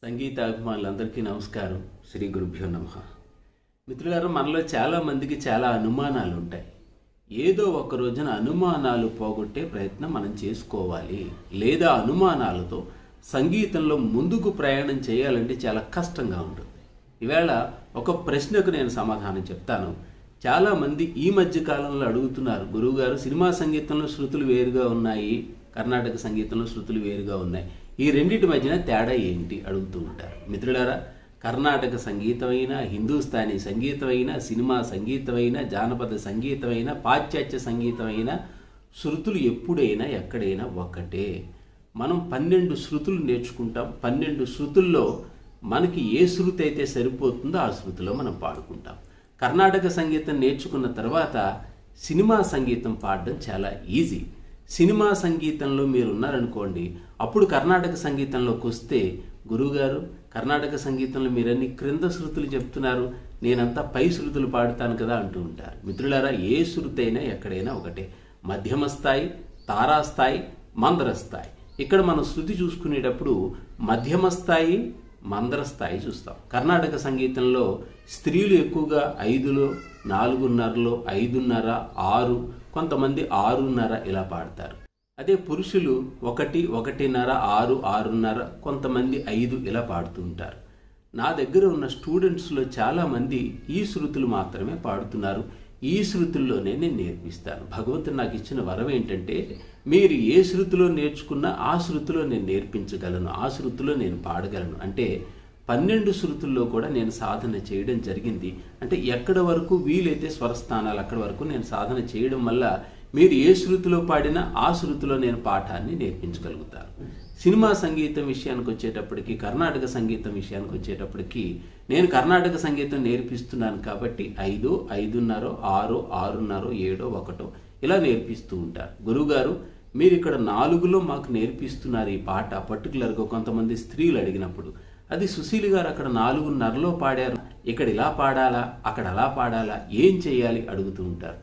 సంగీత అభిమానులందరికీ నమస్కారం శ్రీ గురుభ్యో నమ మిత్రులారా మనలో చాలా మందికి చాలా అనుమానాలు ఉంటాయి ఏదో ఒక రోజున అనుమానాలు పోగొట్టే ప్రయత్నం మనం చేసుకోవాలి లేదా అనుమానాలతో సంగీతంలో ముందుకు ప్రయాణం చేయాలంటే చాలా కష్టంగా ఉంటుంది ఈవేళ ఒక ప్రశ్నకు నేను సమాధానం చెప్తాను చాలా మంది ఈ మధ్య కాలంలో అడుగుతున్నారు గురువుగారు సినిమా సంగీతంలో శృతులు వేరుగా ఉన్నాయి కర్ణాటక సంగీతంలో శృతులు వేరుగా ఉన్నాయి ఈ రెండింటి మధ్యన తేడా ఏంటి అడుగుతూ ఉంటారు మిత్రులారా కర్ణాటక సంగీతమైన హిందూస్థానీ సంగీతమైన సినిమా సంగీతమైన జానపద సంగీతమైన పాశ్చాత్య సంగీతమైన శృతులు ఎప్పుడైనా ఎక్కడైనా ఒక్కటే మనం పన్నెండు శృతులు నేర్చుకుంటాం పన్నెండు శృతుల్లో మనకి ఏ శృతి అయితే సరిపోతుందో ఆ శృతిలో మనం పాడుకుంటాం కర్ణాటక సంగీతం నేర్చుకున్న తర్వాత సినిమా సంగీతం పాడడం చాలా ఈజీ సినిమా సంగీతంలో మీరు ఉన్నారనుకోండి అప్పుడు కర్ణాటక సంగీతంలోకి వస్తే గురువుగారు కర్ణాటక సంగీతంలో మీరన్ని క్రింద శృతులు చెప్తున్నారు నేనంతా పై శృతులు పాడుతాను కదా అంటూ ఉంటారు మిత్రులారా ఏ శృతి అయినా ఎక్కడైనా ఒకటే మధ్యమ స్థాయి తారాస్థాయి మందర స్థాయి ఇక్కడ మనం శృతి చూసుకునేటప్పుడు మధ్యమ స్థాయి మందర స్థాయి చూస్తాం కర్ణాటక సంగీతంలో స్త్రీలు ఎక్కువగా ఐదులో నాలుగున్నరలో ఐదున్నర ఆరు కొంతమంది ఆరున్నర ఇలా పాడతారు అదే పురుషులు ఒకటి ఒకటిన్నర ఆరు ఆరున్నర కొంతమంది ఐదు ఇలా పాడుతూ ఉంటారు నా దగ్గర ఉన్న స్టూడెంట్స్లో చాలామంది ఈ శృతులు మాత్రమే పాడుతున్నారు ఈ శృతుల్లోనే నేను నేర్పిస్తాను భగవంతుడు నాకు ఇచ్చిన వరం ఏంటంటే మీరు ఏ శృతిలో నేర్చుకున్నా ఆ శృతిలో నేను నేర్పించగలను ఆ శృతిలో నేను పాడగలను అంటే పన్నెండు శృతుల్లో కూడా నేను సాధన చేయడం జరిగింది అంటే ఎక్కడ వరకు వీలైతే స్వరస్థానాలు అక్కడ వరకు నేను సాధన చేయడం వల్ల మీరు ఏ శృతిలో పాడినా ఆ శృతిలో నేను పాఠాన్ని నేర్పించగలుగుతాను సినిమా సంగీతం విషయానికి వచ్చేటప్పటికి కర్ణాటక సంగీతం విషయానికి వచ్చేటప్పటికి నేను కర్ణాటక సంగీతం నేర్పిస్తున్నాను కాబట్టి ఐదు ఐదున్నర ఆరు ఆరున్నర ఏడో ఒకటో ఇలా నేర్పిస్తూ ఉంటారు గురువుగారు మీరు ఇక్కడ నాలుగులో మాకు నేర్పిస్తున్నారు ఈ పాట పర్టికులర్గా కొంతమంది స్త్రీలు అడిగినప్పుడు అది సుశీల్ గారు అక్కడ నాలుగున్నరలో పాడారు ఇక్కడ ఇలా పాడాలా అక్కడ అలా పాడాలా ఏం చేయాలి అడుగుతూ ఉంటారు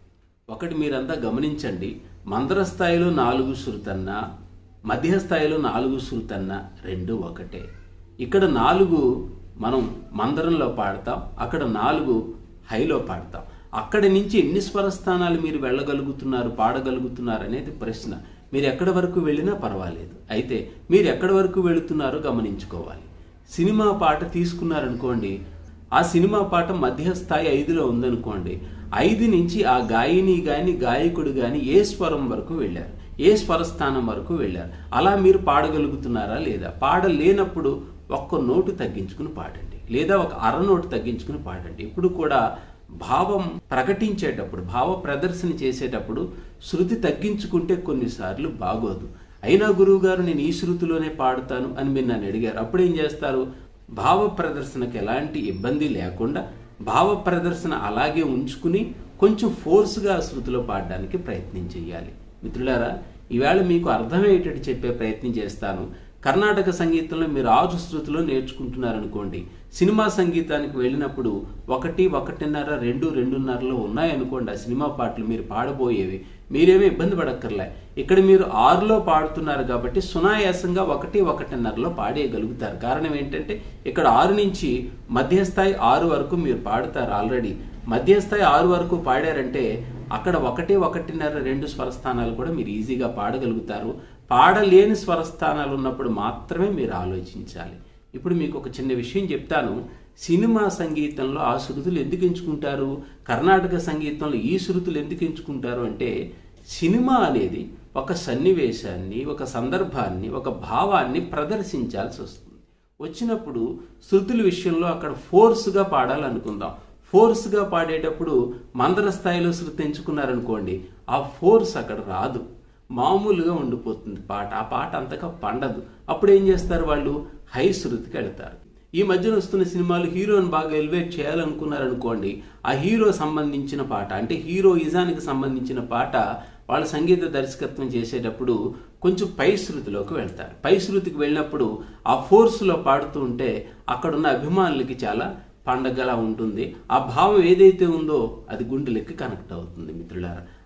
ఒకటి మీరంతా గమనించండి మందర స్థాయిలో నాలుగు శృతన్నా మధ్య స్థాయిలో నాలుగు శృతన్నా రెండు ఒకటే ఇక్కడ నాలుగు మనం మందరంలో పాడతాం అక్కడ నాలుగు హైలో పాడతాం అక్కడి నుంచి ఎన్ని స్వరస్థానాలు మీరు వెళ్ళగలుగుతున్నారు పాడగలుగుతున్నారు అనేది ప్రశ్న మీరు ఎక్కడి వరకు వెళ్ళినా పర్వాలేదు అయితే మీరు ఎక్కడి వరకు వెళుతున్నారో గమనించుకోవాలి సినిమా పాట తీసుకున్నారనుకోండి ఆ సినిమా పాట మధ్య స్థాయి ఐదులో ఉందనుకోండి ఐదు నుంచి ఆ గాయని గాని గాయకుడు గాని ఏ స్వరం వరకు వెళ్ళారు ఏ స్వరస్థానం వరకు వెళ్ళారు అలా మీరు పాడగలుగుతున్నారా లేదా పాడలేనప్పుడు ఒక్క నోటు తగ్గించుకుని పాడండి లేదా ఒక అర నోటు తగ్గించుకుని పాడండి ఇప్పుడు కూడా భావం ప్రకటించేటప్పుడు భావ ప్రదర్శన చేసేటప్పుడు శృతి తగ్గించుకుంటే కొన్నిసార్లు బాగోదు అయినా గురువు గారు నేను ఈ శృతిలోనే పాడుతాను అని మీరు నన్ను అడిగారు అప్పుడు ఏం చేస్తారు భావ ప్రదర్శనకు ఎలాంటి ఇబ్బంది లేకుండా భావ ప్రదర్శన అలాగే ఉంచుకుని కొంచెం ఫోర్స్గా శృతిలో పాడడానికి ప్రయత్నం చేయాలి మిత్రులారా ఈవేళ మీకు అర్థమయ్యేటట్టు చెప్పే ప్రయత్నం చేస్తాను కర్ణాటక సంగీతంలో మీరు ఆరు శృతిలో నేర్చుకుంటున్నారనుకోండి సినిమా సంగీతానికి వెళ్ళినప్పుడు ఒకటి ఒకటిన్నర రెండు రెండున్నరలో ఉన్నాయనుకోండి ఆ సినిమా పాటలు మీరు పాడబోయేవి మీరేమీ ఇబ్బంది పడక్కర్లే ఇక్కడ మీరు ఆరులో పాడుతున్నారు కాబట్టి సునాయాసంగా ఒకటి ఒకటిన్నరలో పాడేయగలుగుతారు కారణం ఏంటంటే ఇక్కడ ఆరు నుంచి మధ్యస్థాయి ఆరు వరకు మీరు పాడుతారు ఆల్రెడీ మధ్యస్థాయి ఆరు వరకు పాడారంటే అక్కడ ఒకటి ఒకటిన్నర రెండు స్వరస్థానాలు కూడా మీరు ఈజీగా పాడగలుగుతారు పాడలేని స్వరస్థానాలు ఉన్నప్పుడు మాత్రమే మీరు ఆలోచించాలి ఇప్పుడు మీకు ఒక చిన్న విషయం చెప్తాను సినిమా సంగీతంలో ఆ శృతులు ఎందుకు ఎంచుకుంటారు కర్ణాటక సంగీతంలో ఈ శృతులు ఎందుకు ఎంచుకుంటారు అంటే సినిమా అనేది ఒక సన్నివేశాన్ని ఒక సందర్భాన్ని ఒక భావాన్ని ప్రదర్శించాల్సి వస్తుంది వచ్చినప్పుడు శృతుల విషయంలో అక్కడ ఫోర్స్గా పాడాలనుకుందాం ఫోర్స్గా పాడేటప్పుడు మందర స్థాయిలో శృతి ఎంచుకున్నారనుకోండి ఆ ఫోర్స్ అక్కడ రాదు మామూలుగా ఉండిపోతుంది పాట ఆ పాట అంతగా పండదు అప్పుడు ఏం చేస్తారు వాళ్ళు హై శృతికి వెళ్తారు ఈ మధ్యన వస్తున్న సినిమాలు హీరోని బాగా ఎలివేట్ చేయాలనుకున్నారనుకోండి ఆ హీరో సంబంధించిన పాట అంటే హీరోయిజానికి సంబంధించిన పాట వాళ్ళ సంగీత దర్శకత్వం చేసేటప్పుడు కొంచెం పై శృతిలోకి వెళ్తారు పై శృతికి వెళ్ళినప్పుడు ఆ ఫోర్స్లో పాడుతూ ఉంటే అక్కడున్న అభిమానులకి చాలా పండగలా ఉంటుంది ఆ భావం ఏదైతే ఉందో అది గుండెలెక్కి కనెక్ట్ అవుతుంది మిత్రులారా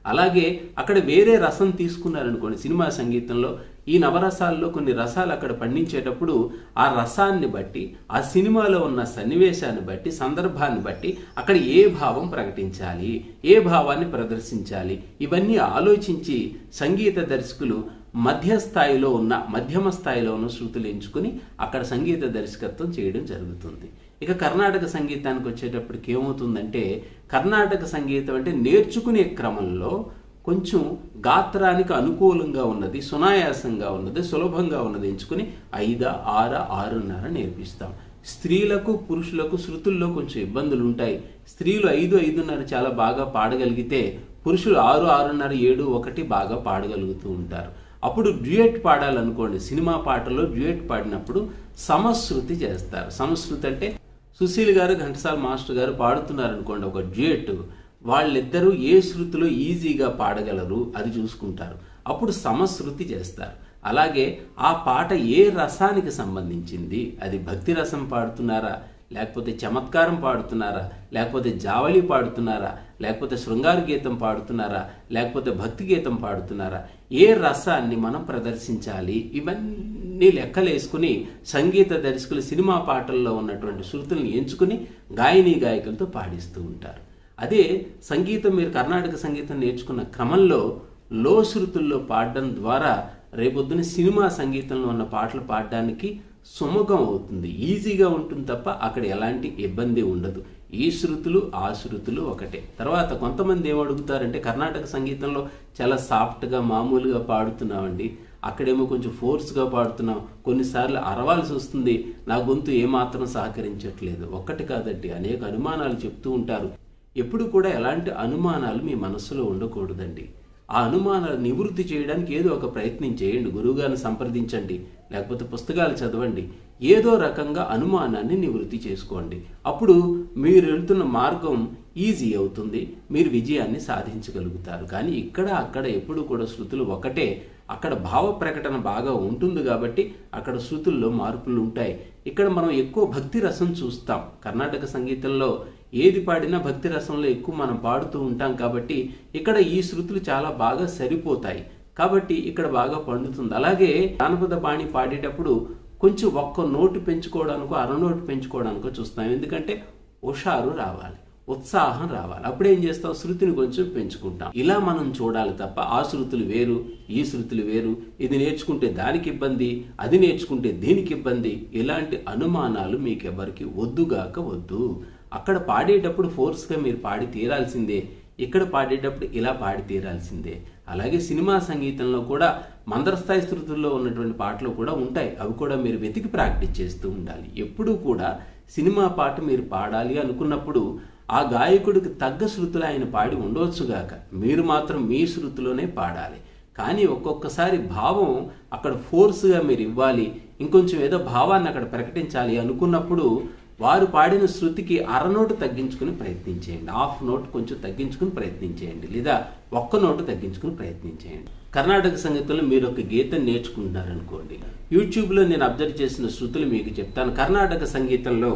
అలాగే అక్కడ వేరే రసం తీసుకున్నారనుకోండి సినిమా సంగీతంలో ఈ నవరసాల్లో కొన్ని రసాలు అక్కడ పండించేటప్పుడు ఆ రసాన్ని బట్టి ఆ సినిమాలో ఉన్న సన్నివేశాన్ని బట్టి సందర్భాన్ని బట్టి అక్కడ ఏ భావం ప్రకటించాలి ఏ భావాన్ని ప్రదర్శించాలి ఇవన్నీ ఆలోచించి సంగీత దర్శకులు మధ్య స్థాయిలో ఉన్న మధ్యమ స్థాయిలో ఉన్న శృతులు ఎంచుకుని అక్కడ సంగీత దర్శకత్వం చేయడం జరుగుతుంది ఇక కర్ణాటక సంగీతానికి వచ్చేటప్పటికి ఏమవుతుందంటే కర్ణాటక సంగీతం అంటే నేర్చుకునే క్రమంలో కొంచెం గాత్రానికి అనుకూలంగా ఉన్నది సునాయాసంగా ఉన్నది సులభంగా ఉన్నది ఎంచుకుని ఐదు ఆరు ఆరున్నర నేర్పిస్తాం స్త్రీలకు పురుషులకు శృతుల్లో కొంచెం ఇబ్బందులు ఉంటాయి స్త్రీలు ఐదు ఐదున్నర చాలా బాగా పాడగలిగితే పురుషులు ఆరు ఆరున్నర ఏడు ఒకటి బాగా పాడగలుగుతూ ఉంటారు అప్పుడు డ్యూయట్ పాడాలనుకోండి సినిమా పాటలో డ్యూయట్ పాడినప్పుడు సమశ్రుతి చేస్తారు సమశ్రుతి అంటే సుశీల్ గారు ఘంటసాల మాస్టర్ గారు పాడుతున్నారు అనుకోండి ఒక డ్యూయట్ వాళ్ళిద్దరూ ఏ శృతిలో ఈజీగా పాడగలరు అది చూసుకుంటారు అప్పుడు సమశ్రుతి చేస్తారు అలాగే ఆ పాట ఏ రసానికి సంబంధించింది అది భక్తి రసం పాడుతున్నారా లేకపోతే చమత్కారం పాడుతున్నారా లేకపోతే జావళి పాడుతున్నారా లేకపోతే శృంగార గీతం పాడుతున్నారా లేకపోతే భక్తి గీతం పాడుతున్నారా ఏ రసాన్ని మనం ప్రదర్శించాలి ఇవన్నీ లెక్కలేసుకుని సంగీత దర్శకులు సినిమా పాటల్లో ఉన్నటువంటి శృతుల్ని ఎంచుకుని గాయని గాయకులతో పాడిస్తూ ఉంటారు అదే సంగీతం మీరు కర్ణాటక సంగీతం నేర్చుకున్న క్రమంలో లో శృతుల్లో పాడడం ద్వారా రేపొద్దున సినిమా సంగీతంలో ఉన్న పాటలు పాడడానికి సుముఖం అవుతుంది ఈజీగా ఉంటుంది తప్ప అక్కడ ఎలాంటి ఇబ్బంది ఉండదు ఈ శృతులు ఆ శృతులు ఒకటే తర్వాత కొంతమంది ఏమడుగుతారంటే కర్ణాటక సంగీతంలో చాలా సాఫ్ట్గా మామూలుగా పాడుతున్నామండి అక్కడేమో కొంచెం ఫోర్స్గా పాడుతున్నాం కొన్నిసార్లు అరవాల్సి వస్తుంది నా గొంతు ఏమాత్రం సహకరించట్లేదు ఒక్కటి కాదండి అనేక అనుమానాలు చెప్తూ ఉంటారు ఎప్పుడు కూడా ఎలాంటి అనుమానాలు మీ మనస్సులో ఉండకూడదండి ఆ అనుమానాలు నివృత్తి చేయడానికి ఏదో ఒక ప్రయత్నం చేయండి గురువుగారిని సంప్రదించండి లేకపోతే పుస్తకాలు చదవండి ఏదో రకంగా అనుమానాన్ని నివృత్తి చేసుకోండి అప్పుడు మీరు వెళ్తున్న మార్గం ఈజీ అవుతుంది మీరు విజయాన్ని సాధించగలుగుతారు కానీ ఇక్కడ అక్కడ ఎప్పుడు కూడా శృతులు ఒకటే అక్కడ భావ ప్రకటన బాగా ఉంటుంది కాబట్టి అక్కడ శృతుల్లో మార్పులు ఉంటాయి ఇక్కడ మనం ఎక్కువ భక్తి రసం చూస్తాం కర్ణాటక సంగీతంలో ఏది పాడినా భక్తి రసంలో ఎక్కువ మనం పాడుతూ ఉంటాం కాబట్టి ఇక్కడ ఈ శృతులు చాలా బాగా సరిపోతాయి కాబట్టి ఇక్కడ బాగా పండుతుంది అలాగే జానపద బాణి పాడేటప్పుడు కొంచెం ఒక్క నోటు పెంచుకోవడానికో అరనోటు పెంచుకోవడానికో చూస్తాం ఎందుకంటే హుషారు రావాలి ఉత్సాహం రావాలి అప్పుడేం చేస్తాం శృతిని కొంచెం పెంచుకుంటాం ఇలా మనం చూడాలి తప్ప ఆ శృతులు వేరు ఈ శృతులు వేరు ఇది నేర్చుకుంటే దానికి ఇబ్బంది అది నేర్చుకుంటే దీనికి ఇబ్బంది ఇలాంటి అనుమానాలు మీకెవరికి వద్దుగాక వద్దు అక్కడ పాడేటప్పుడు ఫోర్స్గా మీరు పాడి తీరాల్సిందే ఇక్కడ పాడేటప్పుడు ఇలా పాడి తీరాల్సిందే అలాగే సినిమా సంగీతంలో కూడా మందరస్థాయి శృతుల్లో ఉన్నటువంటి పాటలు కూడా ఉంటాయి అవి కూడా మీరు వెతికి ప్రాక్టీస్ చేస్తూ ఉండాలి ఎప్పుడూ కూడా సినిమా పాట మీరు పాడాలి అనుకున్నప్పుడు ఆ గాయకుడికి తగ్గ శృతులు ఆయన పాడి ఉండవచ్చుగాక మీరు మాత్రం మీ శృతిలోనే పాడాలి కానీ ఒక్కొక్కసారి భావం అక్కడ ఫోర్స్గా మీరు ఇవ్వాలి ఇంకొంచెం ఏదో భావాన్ని అక్కడ ప్రకటించాలి అనుకున్నప్పుడు వారు పాడిన శృతికి అరనోటు తగ్గించుకుని ప్రయత్నించేయండి హాఫ్ నోట్ కొంచెం తగ్గించుకుని ప్రయత్నించేయండి లేదా ఒక్క నోటు తగ్గించుకుని ప్రయత్నించేయండి కర్ణాటక సంగీతంలో మీరు ఒక గీతం నేర్చుకుంటున్నారనుకోండి యూట్యూబ్లో నేను అబ్జర్వ్ చేసిన శృతులు మీకు చెప్తాను కర్ణాటక సంగీతంలో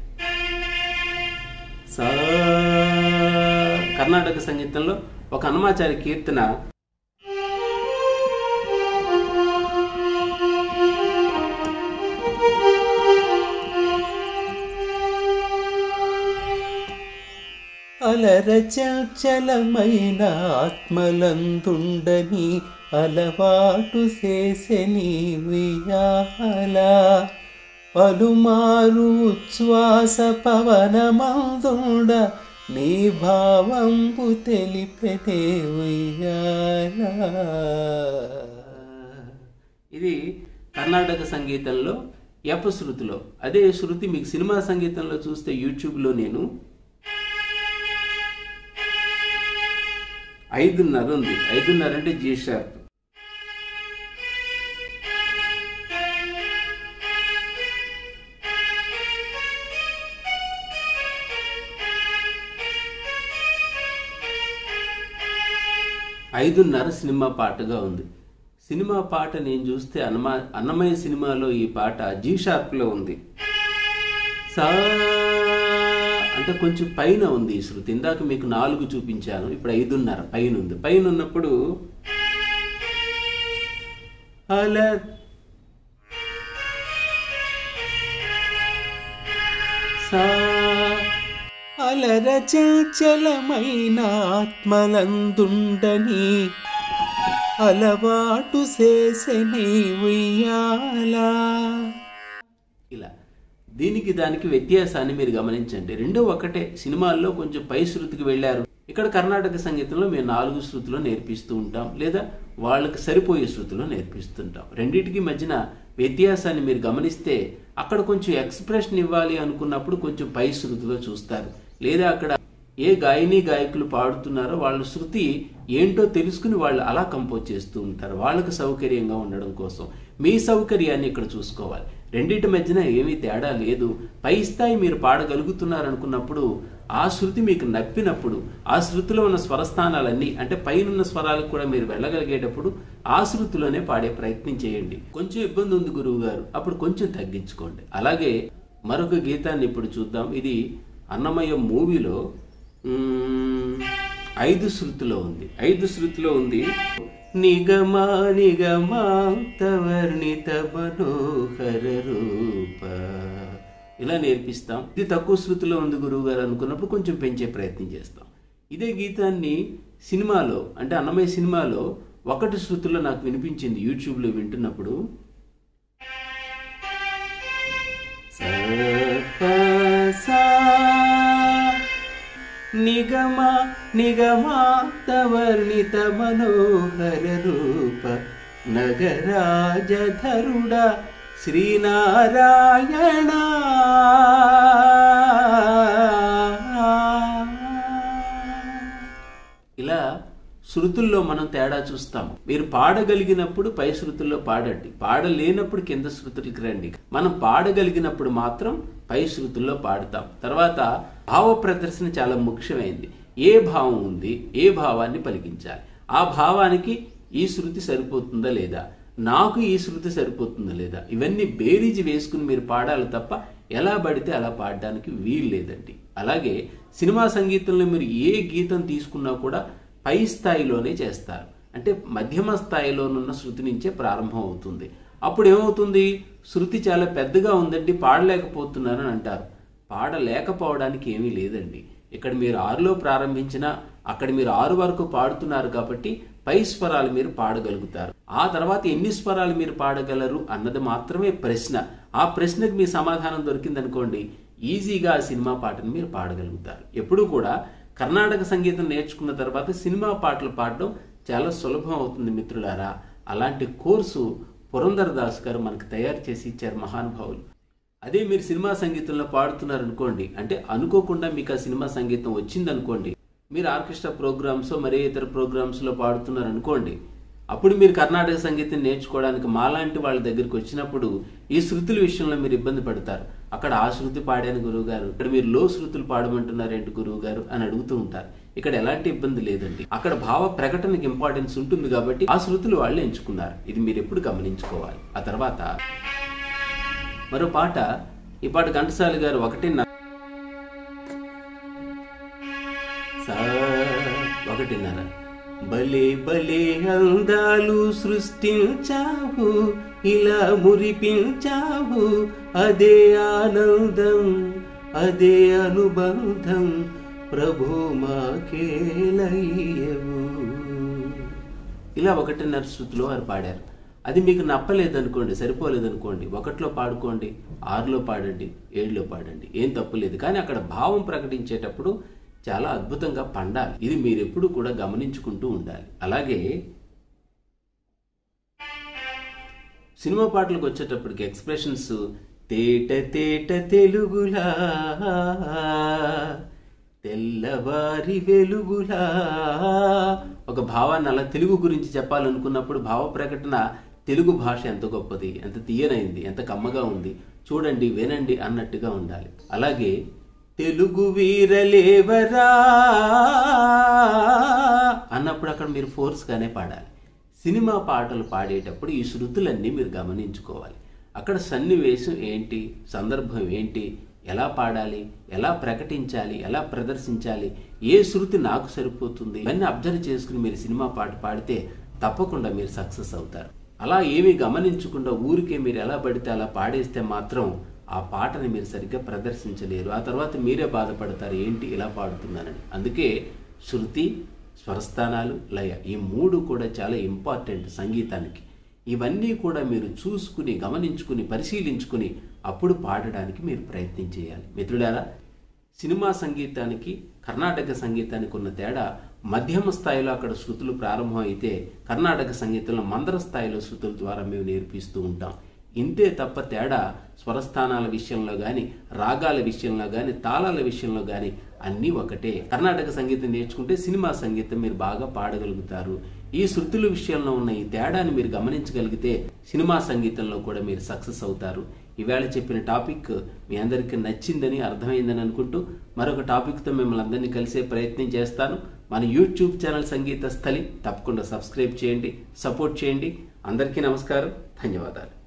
సా కర్ణాటక సంగీతంలో ఒక హనుమాచారి కీర్తన అలరచలమైన ఆత్మలందుండని అలవాటు చేసెని వియాల పలుమారు ఉచ్ఛ్వాస పవనమందుండ నీ భావంబు తెలిపెనే ఉయ్యాల ఇది కర్ణాటక సంగీతంలో ఎఫ్ శృతిలో అదే శృతి మీకు సినిమా సంగీతంలో చూస్తే యూట్యూబ్లో నేను ఐదున్నర ఉంది ఐదున్నర అంటే జీ షార్ప్ ఐదున్నర సినిమా పాటగా ఉంది సినిమా పాట నేను చూస్తే అన్నమా అన్నమయ్య సినిమాలో ఈ పాట జీ షార్ప్లో ఉంది సా అంటే కొంచెం పైన ఉంది ఈ శృతి ఇందాక మీకు నాలుగు చూపించాను ఇప్పుడు ఐదున్నర పైన ఉంది పైన ఉన్నప్పుడు అల సా అలరచలమైన ఆత్మలందుండని అలవాటు చేసని ఉయ్యాలా ఇలా దీనికి దానికి వ్యత్యాసాన్ని మీరు గమనించండి రెండో ఒకటే సినిమాల్లో కొంచెం పై శృతికి వెళ్ళారు ఇక్కడ కర్ణాటక సంగీతంలో మేము నాలుగు శృతిలో నేర్పిస్తూ ఉంటాం లేదా వాళ్ళకి సరిపోయే శృతిలో నేర్పిస్తుంటాం రెండింటికి మధ్యన వ్యత్యాసాన్ని మీరు గమనిస్తే అక్కడ కొంచెం ఎక్స్ప్రెషన్ ఇవ్వాలి అనుకున్నప్పుడు కొంచెం పై శృతిలో చూస్తారు లేదా అక్కడ ఏ గాయని గాయకులు పాడుతున్నారో వాళ్ళ శృతి ఏంటో తెలుసుకుని వాళ్ళు అలా కంపోజ్ చేస్తూ ఉంటారు వాళ్ళకి సౌకర్యంగా ఉండడం కోసం మీ సౌకర్యాన్ని ఇక్కడ చూసుకోవాలి రెండింటి మధ్యన ఏమీ తేడా లేదు పై స్థాయి మీరు పాడగలుగుతున్నారు అనుకున్నప్పుడు ఆ శృతి మీకు నప్పినప్పుడు ఆ శృతిలో ఉన్న స్వరస్థానాలన్నీ అంటే పైనున్న స్వరాలకు కూడా మీరు వెళ్ళగలిగేటప్పుడు ఆ శృతిలోనే పాడే ప్రయత్నం చేయండి కొంచెం ఇబ్బంది ఉంది గురువు గారు అప్పుడు కొంచెం తగ్గించుకోండి అలాగే మరొక గీతాన్ని ఇప్పుడు చూద్దాం ఇది అన్నమయ్య మూవీలో మ్మ్, ఐదు శృతిలో ఉంది ఐదు శృతిలో ఉంది నిగమా నిగమాంత వర్ణిత మనోహర రూప ఇలా నేర్పిస్తాం ఇది తక్కువ శృతిలో ఉంది గురువు గారు అనుకున్నప్పుడు కొంచెం పెంచే ప్రయత్నం చేస్తాం ఇదే గీతాన్ని సినిమాలో అంటే అన్నమయ్య సినిమాలో ఒకటి శృతిలో నాకు వినిపించింది యూట్యూబ్లో వింటున్నప్పుడు నిగమ నిగమాతవర్ణిత మనోహర రూప నగరాజధరుడ శ్రీనారాయణ ఇలా శృతుల్లో మనం తేడా చూస్తాం మీరు పాడగలిగినప్పుడు పై శృతుల్లో పాడండి పాడలేనప్పుడు కింద శృతులకి రండి మనం పాడగలిగినప్పుడు మాత్రం పై శృతుల్లో పాడుతాం తర్వాత భావ ప్రదర్శన చాలా ముఖ్యమైనది ఏ భావం ఉంది ఏ భావాన్ని పలికించాలి ఆ భావానికి ఈ శృతి సరిపోతుందా లేదా నాకు ఈ శృతి సరిపోతుందా లేదా ఇవన్నీ బేరీజు వేసుకుని మీరు పాడాలి తప్ప ఎలా పడితే అలా పాడడానికి వీలు లేదండి అలాగే సినిమా సంగీతంలో మీరు ఏ గీతం తీసుకున్నా కూడా పై స్థాయిలోనే చేస్తారు అంటే మధ్యమ స్థాయిలోనున్న శృతి నుంచే ప్రారంభం అవుతుంది అప్పుడు ఏమవుతుంది శృతి చాలా పెద్దగా ఉందండి పాడలేకపోతున్నారని అంటారు పాడలేకపోవడానికి ఏమీ లేదండి ఇక్కడ మీరు ఆరులో ప్రారంభించినా అక్కడ మీరు ఆరు వరకు పాడుతున్నారు కాబట్టి పై స్వరాలు మీరు పాడగలుగుతారు ఆ తర్వాత ఎన్ని స్వరాలు మీరు పాడగలరు అన్నది మాత్రమే ప్రశ్న ఆ ప్రశ్నకు మీ సమాధానం దొరికిందనుకోండి ఈజీగా ఆ సినిమా పాటను మీరు పాడగలుగుతారు ఎప్పుడు కూడా కర్ణాటక సంగీతం నేర్చుకున్న తర్వాత సినిమా పాటలు పాడడం చాలా సులభం అవుతుంది మిత్రులారా అలాంటి కోర్సు పురంధరదాస్ గారు మనకు తయారు చేసి ఇచ్చారు మహానుభావులు అదే మీరు సినిమా సంగీతంలో పాడుతున్నారు అనుకోండి అంటే అనుకోకుండా మీకు ఆ సినిమా సంగీతం వచ్చిందనుకోండి మీరు ఆర్కెస్ట్రా ప్రోగ్రామ్స్ మరే ఇతర ప్రోగ్రామ్స్ లో పాడుతున్నారు అనుకోండి అప్పుడు మీరు కర్ణాటక సంగీతం నేర్చుకోవడానికి మాలాంటి వాళ్ళ దగ్గరికి వచ్చినప్పుడు ఈ శృతుల విషయంలో మీరు ఇబ్బంది పడతారు అక్కడ ఆ శృతి పాడాను గురువు గారు ఇక్కడ మీరు లో శృతులు పాడమంటున్నారు ఏంటి గురువు గారు అని అడుగుతూ ఉంటారు ఇక్కడ ఎలాంటి ఇబ్బంది లేదండి అక్కడ భావ ప్రకటనకి ఇంపార్టెన్స్ ఉంటుంది కాబట్టి ఆ శృతులు వాళ్ళు ఎంచుకున్నారు ఇది మీరు ఎప్పుడు గమనించుకోవాలి ఆ తర్వాత మరో పాట ఈ పాట ఘంటసాలి గారు ఒకటిన్నర సా ఒకటిన్నర భలే భలే అందాలు సృష్టించావు ఇలా మురిపించావు అదే ఆనందం అదే అనుబంధం ప్రభు మాకేలయ్యవు ఇలా ఒకటిన్నర శృతిలో వారు పాడారు అది మీకు నప్పలేదనుకోండి సరిపోలేదనుకోండి ఒకటిలో పాడుకోండి ఆరులో పాడండి ఏడులో పాడండి ఏం తప్పులేదు కానీ అక్కడ భావం ప్రకటించేటప్పుడు చాలా అద్భుతంగా పండాలి ఇది మీరు ఎప్పుడు కూడా గమనించుకుంటూ ఉండాలి అలాగే సినిమా పాటలకు వచ్చేటప్పటికి ఎక్స్ప్రెషన్స్ తేట తేట తెలుగులా తెల్లవారి వెలుగులా ఒక భావాన్ని అలా తెలుగు గురించి చెప్పాలనుకున్నప్పుడు భావ ప్రకటన తెలుగు భాష ఎంత గొప్పది ఎంత తీయనైంది ఎంత కమ్మగా ఉంది చూడండి వినండి అన్నట్టుగా ఉండాలి అలాగే తెలుగు వీరలేవరా అన్నప్పుడు అక్కడ మీరు ఫోర్స్గానే పాడాలి సినిమా పాటలు పాడేటప్పుడు ఈ శృతులన్నీ మీరు గమనించుకోవాలి అక్కడ సన్నివేశం ఏంటి సందర్భం ఏంటి ఎలా పాడాలి ఎలా ప్రకటించాలి ఎలా ప్రదర్శించాలి ఏ శృతి నాకు సరిపోతుంది ఇవన్నీ అబ్జర్వ్ చేసుకుని మీరు సినిమా పాట పాడితే తప్పకుండా మీరు సక్సెస్ అవుతారు అలా ఏమీ గమనించకుండా ఊరికే మీరు ఎలా పడితే అలా పాడేస్తే మాత్రం ఆ పాటని మీరు సరిగ్గా ప్రదర్శించలేరు ఆ తర్వాత మీరే బాధపడతారు ఏంటి ఇలా పాడుతున్నానని అందుకే శృతి స్వరస్థానాలు లయ ఈ మూడు కూడా చాలా ఇంపార్టెంట్ సంగీతానికి ఇవన్నీ కూడా మీరు చూసుకుని గమనించుకుని పరిశీలించుకుని అప్పుడు పాడడానికి మీరు ప్రయత్నం చేయాలి మిత్రులారా సినిమా సంగీతానికి కర్ణాటక సంగీతానికి ఉన్న తేడా మధ్యమ స్థాయిలో అక్కడ శృతులు ప్రారంభం అయితే కర్ణాటక సంగీతంలో మందర స్థాయిలో శృతుల ద్వారా మేము నేర్పిస్తూ ఉంటాం ఇంతే తప్ప తేడా స్వరస్థానాల విషయంలో కానీ రాగాల విషయంలో కానీ తాళాల విషయంలో కానీ అన్నీ ఒకటే కర్ణాటక సంగీతం నేర్చుకుంటే సినిమా సంగీతం మీరు బాగా పాడగలుగుతారు ఈ శృతుల విషయంలో ఉన్న ఈ తేడాని మీరు గమనించగలిగితే సినిమా సంగీతంలో కూడా మీరు సక్సెస్ అవుతారు ఈవేళ చెప్పిన టాపిక్ మీ అందరికీ నచ్చిందని అర్థమైందని అనుకుంటూ మరొక టాపిక్తో మిమ్మల్ని అందరినీ కలిసే ప్రయత్నం చేస్తాను మన యూట్యూబ్ ఛానల్ సంగీత స్థలి తప్పకుండా సబ్స్క్రైబ్ చేయండి సపోర్ట్ చేయండి అందరికీ నమస్కారం ధన్యవాదాలు